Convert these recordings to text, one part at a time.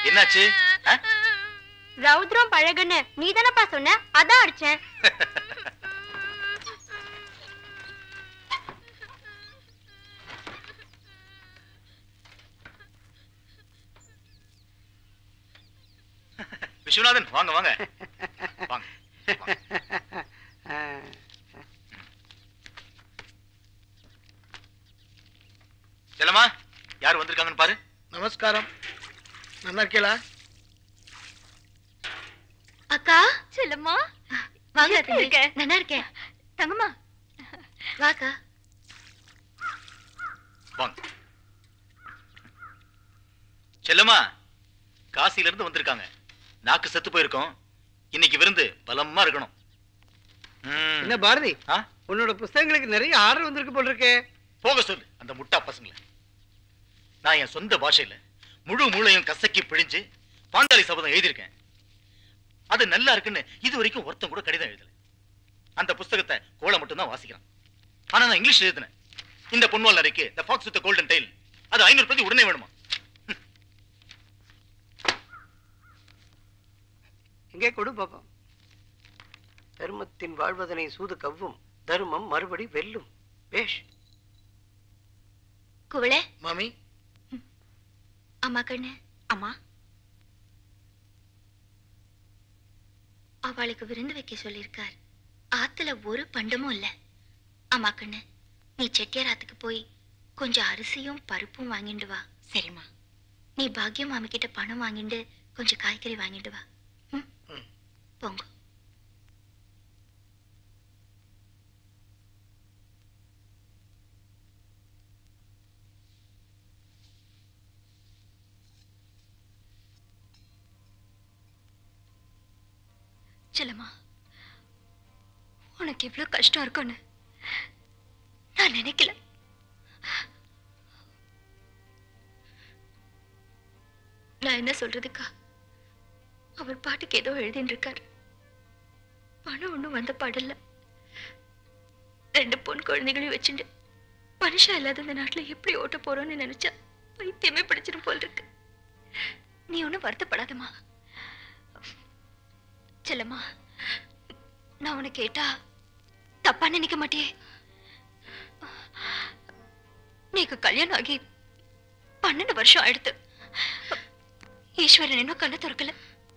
என்னாச்சு ஆ? ரௌத்ரம் பழகுன்னு நீ தானப்பா சொன்ன அதான் அடிச்சேன் விஸ்வநாதன் வாங்க வாங்க வாங்க செல்லம்மா யார் வந்திருக்காங்கன்னு பாரு நமஸ்காரம் நல்லா இருக்கீங்களா அக்கா செல்லம்மா வாங்க எப்படி தம்பி. இருக்க? நல்லா இருக்கேன் தங்கம்மா வாக்கா வாங்க செல்லம்மா காசில இருந்து வந்திருக்காங்க நாக்கு செத்து போயிருக்கோம் இன்னைக்கு விருந்து பலமா இருக்கணும் ம். என்ன பாரதி ஆ? உன்னோட புஸ்தகங்களுக்கு நிறைய ஆர்டர் வந்திருக்கு போல் இருக்கே போக சொல்லு அந்த முட்டா பசங்களை நான் என் சொந்த பாஷையில முழு மூளையும் கசக்கி பிழிஞ்சு பாஞ்சாலி சபதம் எழுதியிருக்கேன் அது நல்லா இருக்குன்னு இது வரைக்கும் ஒருத்தன் கூட கடிதம் எழுதல அந்த புஸ்தகத்தை கோலை மட்டும் தான் வாசிக்கிறான் ஆனா நான் இங்கிலீஷ் எழுதினேன் இந்த பொன்வால் நரைக்கு the fox with golden tail அது ஐநூறு பிரதி உடனே வேணுமா இங்கே கொடு பாப்போம் தர்மத்தின் வாழ்வதனை சூது கவ்வும் தர்மம் மறுபடி வெல்லும் பேஷ் குவளே மாமி அம்மா கண்ணு அம்மா அவளுக்கு விருந்து வைக்க சொல்லியிருக்கார் ஆத்துல ஒரு பண்டமும் இல்ல அம்மா கண்ணு நீ செட்டியாராத்துக்கு போய் கொஞ்சம் அரிசியும் பருப்பும் வாங்கிட்டு வா சரிம்மா நீ பாக்யம் மாமி கிட்ட பணம் வாங்கிட்டு கொஞ்சம் காய்கறி வாங்கிட்டு வா ம்? ம். போங்க செல்லம்மா உனக்கு எவ்வளவு கஷ்டம் இருக்கும்னு நான் நினைக்கல நான் என்ன சொல்றதுக்கா அவர் பாட்டுக்கு ஏதோ எழுதின்னு இருக்காரு பணம் ஒண்ணும் வந்த பாடல்ல ரெண்டு பொன் குழந்தைகளையும் வச்சுட்டு மனுஷா இல்லாத இந்த நாட்டுல எப்படி ஓட்ட போறோம்னு நினைச்சா பைத்தியமே பிடிச்சிடும் போல் இருக்கு நீ ஒன்றும் வருத்தப்படாதம்மா செல்லம்மா நான் உன்னை கேட்டா தப்பா நினைக்க மாட்டியே நீக்கு கல்யாணம் ஆகி பன்னெண்டு வருஷம் ஆயிடுத்து ஈஸ்வரன் இன்னும் கண்ணை திறக்கல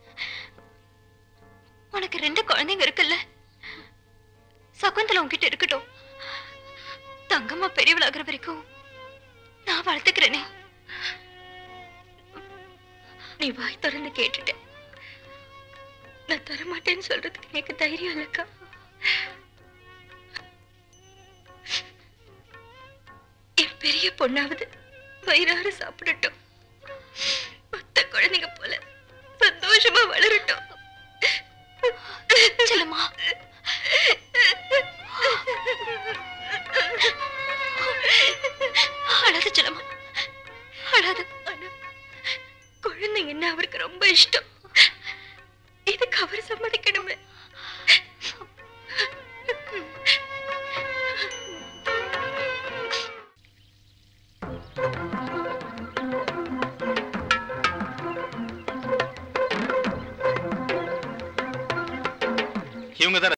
உனக்கு ரெண்டு குழந்தைங்க இருக்குல்ல சகுந்தல உன்கிட்ட இருக்கட்டும் தங்கம்மா பெரியவளாகிற வரைக்கும் நான் வளர்த்துக்கிறேனே நீ வாய் திறந்து கேட்டுட்ட நான் தரமாட்டேன்னு சொல்றதுக்கு எனக்கு தைரியம் இல்லக்கா என் பெரிய பொண்ணாவது வயிறார சாப்பிடட்டும் மத்த குழந்தைங்க போல சந்தோஷமா வளரட்டும் செல்லம்மா அழாத செல்லம்மா அழாத அண்ணா குழந்தைங்கன்னா அவருக்கு ரொம்ப இஷ்டம் இதுக்கு அவர் சம்மதிக்கணுமே இவங்க தான்